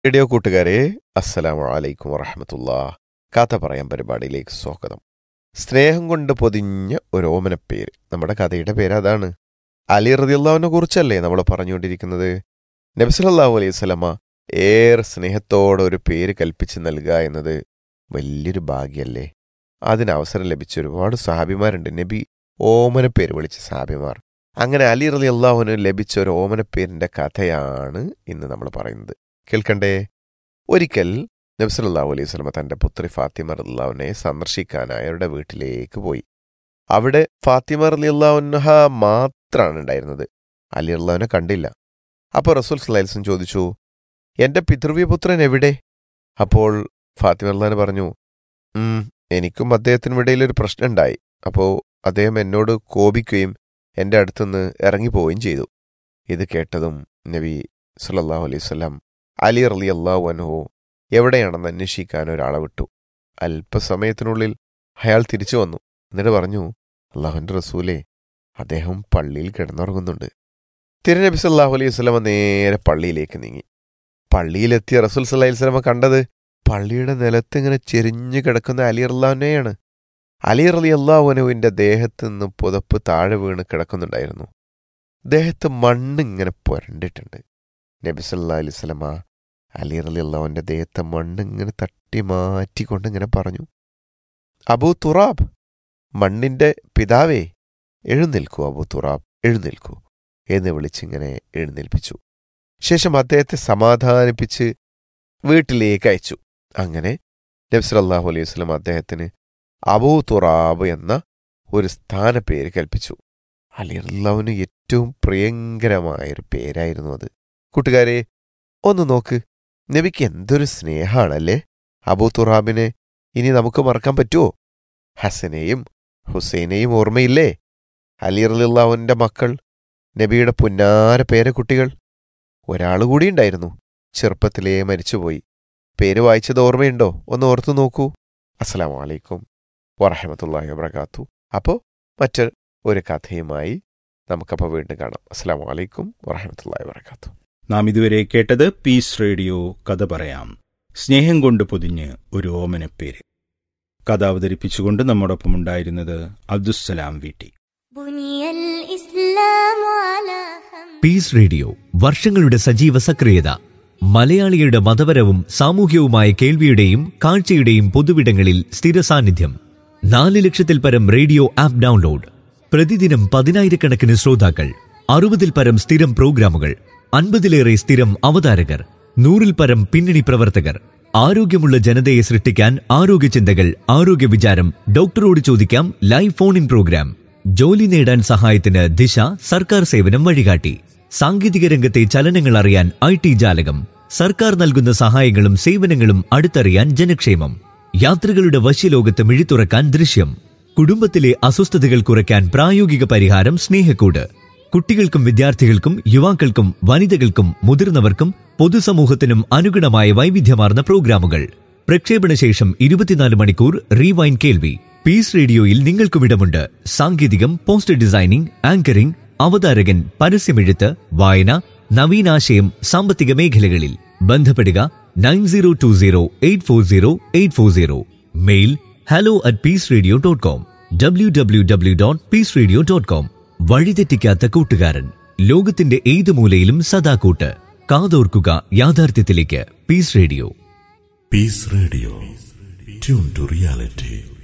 Radio കൂട്ടുകാരെ അസ്സലാമു അലൈക്കും വറഹമത്തുള്ള കഥ പറയാൻ പരിപാടിയിലേക്ക് സ്വാഗതം സ്നേഹം കൊണ്ട് പൊതിഞ്ഞ ഒരു ഓമനപ്പേര് നമ്മുടെ കഥയുടെ പേര് അതാണ് അലി റതിയുള്ളാവിനെ കുറിച്ചല്ലേ നമ്മൾ പറഞ്ഞുകൊണ്ടിരിക്കുന്നത് നബ്സലല്ലാഹു അലൈഹി സ്വലമ ഏറെ സ്നേഹത്തോടെ ഒരു പേര് കൽപ്പിച്ച് നൽകുക എന്നത് വലിയൊരു ഭാഗ്യല്ലേ അതിന് അവസരം ലഭിച്ച ഒരുപാട് സഹാബിമാരുണ്ട് നബി ഓമനപ്പേര് വിളിച്ച സഹാബിമാർ അങ്ങനെ അലി റലി അള്ളാഹുവിന് ലഭിച്ച ഒരു ഓമനപ്പേരിന്റെ കഥയാണ് ഇന്ന് നമ്മൾ പറയുന്നത് കേൾക്കണ്ടേ ഒരിക്കൽ നബ്സലല്ലാഹു അലൈഹി സ്വലമ തന്റെ പുത്രി ഫാത്തിമ റല്ലാവിനെ സന്ദർശിക്കാനായി അവരുടെ വീട്ടിലേക്ക് പോയി അവിടെ ഫാത്തിമ റലി അള്ളാഹുൻഹ മാത്രമാണ് ഉണ്ടായിരുന്നത് അലി അള്ളാഹുവിനെ കണ്ടില്ല അപ്പോൾ റസൂൽ സലൈൽസൻ ചോദിച്ചു എന്റെ പിതൃവ്യപുത്രൻ എവിടെ അപ്പോൾ ഫാത്തിമ അള്ളഹാൻ പറഞ്ഞു "ഉം, എനിക്കും അദ്ദേഹത്തിനും ഇടയിൽ ഒരു പ്രശ്നം ഉണ്ടായി അപ്പോൾ അദ്ദേഹം എന്നോട് കോപിക്കുകയും എൻ്റെ അടുത്തുനിന്ന് ഇറങ്ങിപ്പോവുകയും ചെയ്തു ഇത് കേട്ടതും നബി സല്ലല്ലാഹു അലൈഹി വസല്ലം അലി റലി അള്ളാഹു അൻഹു എവിടെയാണെന്ന് അന്വേഷിക്കാൻ ഒരാളെ വിട്ടു അല്പസമയത്തിനുള്ളിൽ അയാൾ തിരിച്ചു വന്നു എന്നിട്ട് പറഞ്ഞു അള്ളാഹുവിൻ്റെ റസൂലേ അദ്ദേഹം പള്ളിയിൽ കിടന്നുറങ്ങുന്നുണ്ട് തിരുനബി സല്ലാഹു അലൈഹി വസല്ലമ നേരെ പള്ളിയിലേക്ക് നീങ്ങി പള്ളിയിലെത്തിയ റസൂൽ സല്ലാഹി വസ്ലമ കണ്ടത് പള്ളിയുടെ നിലത്ത് ഇങ്ങനെ ചെരിഞ്ഞു കിടക്കുന്ന അലി അള്ളാഹുനെയാണ് അലി റലി അള്ളാഹുനുവിൻ്റെ ദേഹത്ത് നിന്ന് പുതപ്പ് താഴെ വീണ് കിടക്കുന്നുണ്ടായിരുന്നു ദേഹത്ത് മണ്ണ് ഇങ്ങനെ പുരണ്ടിട്ടുണ്ട് നബി സല്ലാ അലൈഹി സ്വലമ അലി റലി അള്ളാഹുവിൻ്റെ ദേഹത്തെ മണ്ണ് ഇങ്ങനെ തട്ടി മാറ്റിക്കൊണ്ട് ഇങ്ങനെ പറഞ്ഞു അബൂ തുറാബ് മണ്ണിന്റെ പിതാവേ എഴുന്നേൽക്കൂ അബൂ തുറാബ് എഴുന്നേൽക്കൂ എന്ന് വിളിച്ചിങ്ങനെ എഴുന്നേൽപ്പിച്ചു ശേഷം അദ്ദേഹത്തെ സമാധാനിപ്പിച്ച് വീട്ടിലേക്ക് അയച്ചു അങ്ങനെ നബ്സലല്ലാഹു അലൈഹി വസ്ലം അദ്ദേഹത്തിന് അബൂ തുറാബ് എന്ന ഒരു സ്ഥാനപ്പേര് കൽപ്പിച്ചു അലി അള്ളാഹുവിന് ഏറ്റവും പ്രിയങ്കരമായൊരു പേരായിരുന്നു അത് കൂട്ടുകാരെ ഒന്ന് നോക്ക് നബിക്ക് എന്തൊരു സ്നേഹാണല്ലേ അബൂ തുറാബിനെ ഇനി നമുക്ക് മറക്കാൻ പറ്റുമോ ഹസനെയും ഹുസൈനെയും ഓർമ്മയില്ലേ അലി റലിള്ളാഹുവിൻ്റെ മക്കൾ നബിയുടെ പുന്നാര പേരക്കുട്ടികൾ ഒരാൾ കൂടിയുണ്ടായിരുന്നു ചെറുപ്പത്തിലേ മരിച്ചുപോയി പേര് വായിച്ചത് ഓർമ്മയുണ്ടോ ഒന്ന് ഓർത്തു നോക്കൂ അസ്സലാമു അലൈക്കും വറഹമത്തല്ലാഹി വബർക്കാത്തു അപ്പോൾ മറ്റ് ഒരു കഥയുമായി നമുക്കപ്പോൾ വീണ്ടും കാണാം അസ്സലാമു അലൈക്കും വറഹമത്തല്ലാഹി വബർക്കാത്തു നാം ഇതുവരെ കേട്ടത് പീസ് റേഡിയോ കഥ പറയാം സ്നേഹം കൊണ്ട് പൊതിഞ്ഞ് ഒരു ഓമനപ്പേര് കഥ അവതരിപ്പിച്ചുകൊണ്ട് നമ്മോടൊപ്പം ഉണ്ടായിരുന്നത് അബ്ദുസ്സലാം വീട്ടി بني الإسلام على خمس പീസ് റേഡിയോ വർഷങ്ങളുടെ സജീവ സക്രിയത മലയാളികളുടെ മതപരവും സാമൂഹ്യവുമായ കേൾവിയുടെയും കാഴ്ചയുടെയും പൊതുവിടങ്ങളിൽ സ്ഥിര സാന്നിധ്യം നാല് ലക്ഷത്തിൽ പരം റേഡിയോ ആപ്പ് ഡൗൺലോഡ് പ്രതിദിനം പതിനായിരക്കണക്കിന് ശ്രോതാക്കൾ അറുപതിൽ പരം സ്ഥിരം പ്രോഗ്രാമുകൾ അൻപതിലേറെ സ്ഥിരം അവതാരകർ നൂറിൽ പരം പിന്നണി പ്രവർത്തകർ ആരോഗ്യമുള്ള ജനതയെ സൃഷ്ടിക്കാൻ ആരോഗ്യ ചിന്തകൾ ആരോഗ്യ വിചാരം ഡോക്ടറോട് ചോദിക്കാം ലൈവ് ഫോൺ ഇൻ പ്രോഗ്രാം ജോലി നേടാൻ സഹായത്തിന് ദിശ സർക്കാർ സേവനം വഴികാട്ടി സാങ്കേതിക രംഗത്തെ ചലനങ്ങൾ അറിയാൻ ഐ ടി ജാലകം സർക്കാർ നൽകുന്ന സഹായങ്ങളും സേവനങ്ങളും അടുത്തറിയാൻ ജനക്ഷേമം യാത്രികളുടെ വശ്യലോകത്ത് മിഴിത്തുറക്കാൻ ദൃശ്യം കുടുംബത്തിലെ അസ്വസ്ഥതകൾ കുറയ്ക്കാൻ പ്രായോഗിക പരിഹാരം സ്നേഹക്കൂട് കുട്ടികൾക്കും വിദ്യാർത്ഥികൾക്കും യുവാക്കൾക്കും വനിതകൾക്കും മുതിർന്നവർക്കും പൊതുസമൂഹത്തിനും അനുഗുണമായ വൈവിധ്യമാർന്ന പ്രോഗ്രാമുകൾ പ്രക്ഷേപണ ശേഷം ഇരുപത്തിനാല് മണിക്കൂർ റീവൈൻ കേൾവി പീസ് റേഡിയോയിൽ നിങ്ങൾക്കും ഇടമുണ്ട് സാങ്കേതികം പോസ്റ്റർ ഡിസൈനിംഗ് ആങ്കറിംഗ് അവതാരകൻ പരസ്യമെഴുത്ത് വായന നവീനാശയം സാമ്പത്തിക മേഖലകളിൽ ബന്ധപ്പെടുക nine zero two zero eight four zero eight four zero mail hello at peace radio dot com W W W dot peace radio dot com വഴിതെറ്റിക്കാത്ത കൂട്ടുകാരൻ ലോകത്തിന്റെ ഏത് മൂലയിലും സദാ കൂട്ട് കാതോർക്കുക യാഥാർത്ഥ്യത്തിലേക്ക് peace radio Peace Radio. Tune to reality.